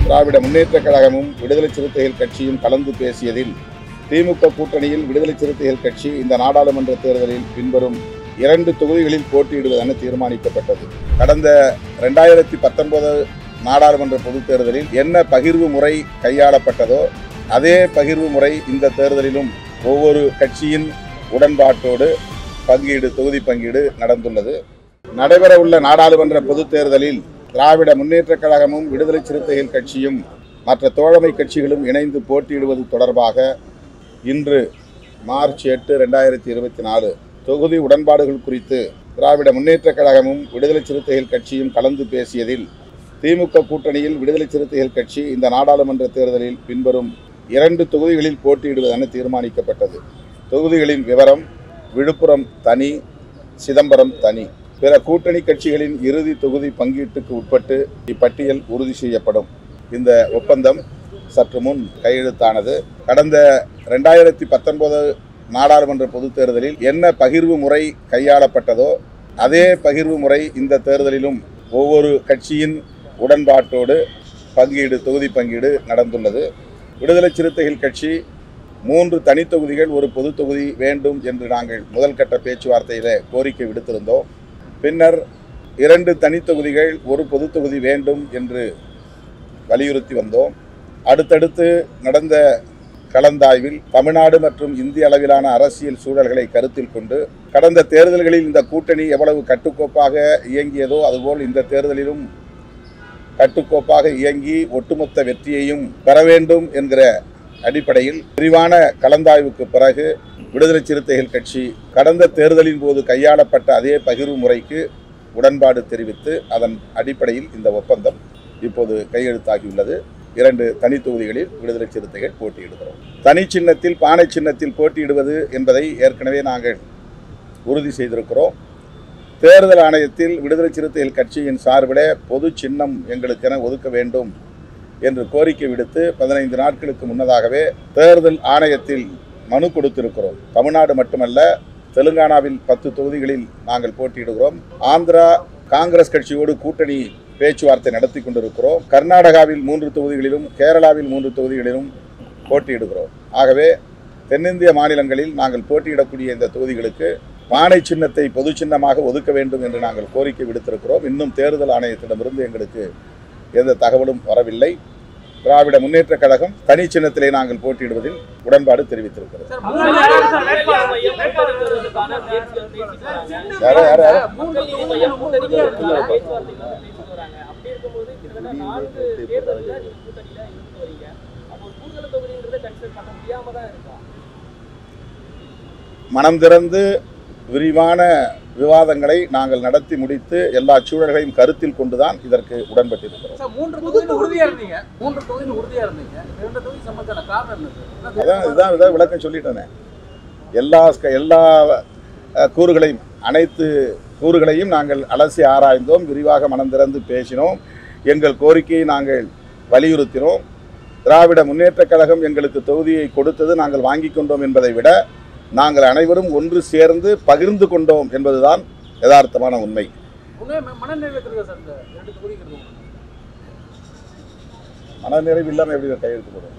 திராவிட முன்னேற்றக் கழகமும் விடுதலை சிறுத்தைகள் கட்சியும் கலந்து பேசியதில் திமுக கூட்டணியில் விடுதலை சிறுத்தைகள் கட்சி இந்த நாடாளுமன்ற தேர்தலில் பின்வரும் இரண்டு தொகுதிகளில் போட்டியிடுவதென தீர்மானிக்கப்பட்டது கடந்த ரெண்டாயிரத்தி பத்தொன்பது நாடாளுமன்ற பொதுத் தேர்தலில் என்ன பகிர்வு முறை கையாளப்பட்டதோ அதே பகிர்வு முறை இந்த தேர்தலிலும் ஒவ்வொரு கட்சியின் உடன்பாட்டோடு பங்கீடு தொகுதி பங்கீடு நடந்துள்ளது நடைபெறவுள்ள நாடாளுமன்ற பொதுத் தேர்தலில் திராவிட முன்னேற்றக் கழகமும் விடுதலை சிறுத்தைகள் கட்சியும் மற்ற தோழமை கட்சிகளும் இணைந்து போட்டியிடுவது தொடர்பாக இன்று மார்ச் எட்டு ரெண்டாயிரத்தி இருபத்தி நாலு தொகுதி உடன்பாடுகள் குறித்து திராவிட முன்னேற்றக் கழகமும் விடுதலை சிறுத்தைகள் கட்சியும் கலந்து பேசியதில் திமுக கூட்டணியில் விடுதலை சிறுத்தைகள் கட்சி இந்த நாடாளுமன்ற தேர்தலில் பின்வரும் இரண்டு தொகுதிகளில் போட்டியிடுவதென தீர்மானிக்கப்பட்டது தொகுதிகளின் விவரம் விழுப்புரம் தனி சிதம்பரம் தனி பிற கூட்டணி கட்சிகளின் இறுதி தொகுதி பங்கீட்டுக்கு உட்பட்டு இப்பட்டியல் உறுதி செய்யப்படும் இந்த ஒப்பந்தம் சற்று முன் கையெழுத்தானது கடந்த ரெண்டாயிரத்தி பத்தொன்பது நாடாளுமன்ற பொதுத் தேர்தலில் என்ன பகிர்வு முறை கையாளப்பட்டதோ அதே பகிர்வு முறை இந்த தேர்தலிலும் ஒவ்வொரு கட்சியின் உடன்பாட்டோடு பங்கீடு தொகுதி பங்கீடு நடந்துள்ளது விடுதலை சிறுத்தைகள் கட்சி மூன்று தனித் தொகுதிகள் ஒரு பொது தொகுதி வேண்டும் என்று நாங்கள் முதல் கட்ட பேச்சுவார்த்தையில் கோரிக்கை விடுத்திருந்தோம் பின்னர் இரண்டு தனித் தொகுதிகள் ஒரு பொது தொகுதி வேண்டும் என்று வலியுறுத்தி வந்தோம் அடுத்தடுத்து நடந்த கலந்தாய்வில் தமிழ்நாடு மற்றும் இந்திய அளவிலான அரசியல் சூழல்களை கருத்தில் கொண்டு கடந்த தேர்தல்களில் இந்த கூட்டணி எவ்வளவு கட்டுக்கோப்பாக இயங்கியதோ அதுபோல் இந்த தேர்தலிலும் கட்டுக்கோப்பாக இயங்கி ஒட்டுமொத்த வெற்றியையும் பெற வேண்டும் என்கிற அடிப்படையில் விரிவான கலந்தாய்வுக்கு பிறகு விடுதலை சிறுத்தைகள் கட்சி கடந்த தேர்தலின் போது கையாளப்பட்ட அதே பகிர்வு முறைக்கு உடன்பாடு தெரிவித்து அதன் அடிப்படையில் இந்த ஒப்பந்தம் இப்போது கையெழுத்தாகியுள்ளது இரண்டு தனி தொகுதிகளில் விடுதலை சிறுத்தைகள் போட்டியிடுகிறோம் தனி சின்னத்தில் பானை சின்னத்தில் போட்டியிடுவது என்பதை ஏற்கனவே நாங்கள் உறுதி செய்திருக்கிறோம் தேர்தல் ஆணையத்தில் விடுதலை சிறுத்தைகள் கட்சியின் சார்பில் பொது சின்னம் எங்களுக்கென ஒதுக்க வேண்டும் என்று கோரிக்கை விடுத்து பதினைந்து நாட்களுக்கு முன்னதாகவே தேர்தல் ஆணையத்தில் மனு கொடுத்திருக்கிறோம் தமிழ்நாடு மட்டுமல்ல தெலுங்கானாவில் பத்து தொகுதிகளில் நாங்கள் போட்டியிடுகிறோம் ஆந்திரா காங்கிரஸ் கட்சியோடு கூட்டணி பேச்சுவார்த்தை நடத்தி கொண்டிருக்கிறோம் கர்நாடகாவில் மூன்று தொகுதிகளிலும் கேரளாவில் மூன்று தொகுதிகளிலும் போட்டியிடுகிறோம் ஆகவே தென்னிந்திய மாநிலங்களில் நாங்கள் போட்டியிடக்கூடிய இந்த தொகுதிகளுக்கு பானை சின்னத்தை பொது சின்னமாக ஒதுக்க வேண்டும் என்று நாங்கள் கோரிக்கை விடுத்திருக்கிறோம் இன்னும் தேர்தல் ஆணையத்திடமிருந்து எங்களுக்கு எந்த தகவலும் வரவில்லை திராவிட முன்னேற்றக் கழகம் தனி சின்னத்திலே நாங்கள் போட்டியிடுவதில் உடன்பாடு தெரிவித்திருக்கிறது யாரோ யாரோ யாரோ மனம் திறந்து விரிவான விவாதங்களை நாங்கள் நடத்தி முடித்து எல்லா சூழல்களையும் கருத்தில் கொண்டுதான் இதற்கு உடன்பட்டிருக்கிறோம் சார், மூன்று தொகுதியில் உறுதியா இருந்தீங்க மூன்று தொகுதியில் உறுதியா இருந்தீங்க இரண்டு தொகுதி சம்பந்தமான காரணம் என்னது அதான் இதுதான் இதான் விளக்கம் சொல்லிட்டேனே எல்லா ஸ்க- எல்லா அஹ், கூறுகளையும் அனைத்து கூறுகளையும் நாங்கள் அலசி ஆராய்ந்தோம் விரிவாக மனம் திறந்து பேசினோம் எங்கள் கோரிக்கையை நாங்கள் வலியுறுத்தினோம் திராவிட முன்னேற்றக் கழகம் எங்களுக்கு தொகுதியை கொடுத்தது நாங்கள் வாங்கி கொண்டோம் என்பதை விட நாங்கள் அனைவரும் ஒன்று சேர்ந்து பகிர்ந்து கொண்டோம் என்பதுதான் யதார்த்தமான உண்மை உண்மையா ம- மனநிறைவேற்றுங்க சார் இந்த இரண்டு தொகுதிங்கிறது மனநிறைவு இல்லாமல் எப்படி கையெழுத்து போடுவோம்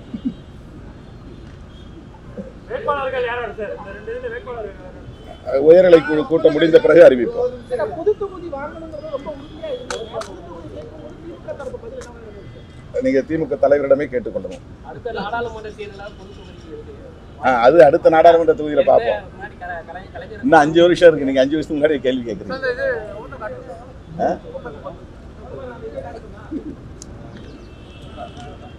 வேட்பாளர்கள் யாராரு சார் இந்த ரெண்டு இதுல வேட்பாளர்கள் யாராரு? அஹ், உயர்நிலை குழு கூட்டம் முடிந்த பிறகு அறிவிப்போம் பொது தொகுதி வாங்கணுங்கிறது ரொம்ப உறுதியா இருந்தது பொது தொகுதி கேட்கும்போது திமுக தரப்பு பதில் என்னவா இருந்தது நீங்கள் திமுக தலைவரிடமே கேட்டுக்கொள்ளணும் அடுத்த நாடாளுமன்ற தேர்தலால் பொது தொகுதிக்கு இருக்கு. ஆ, அது அடுத்த நாடாளுமன்ற தொகுதியில் பார்ப்போம் முன்னாடி கலை- கலை- கலைஞர் இன்னும் அஞ்சு வருஷம் இருக்கு நீங்க அஞ்சு வருஷத்துக்கு முன்னாடி கேள்வி கேட்குறீங்க சார், இது ஒன்றும் காட்டுங்க ஆ?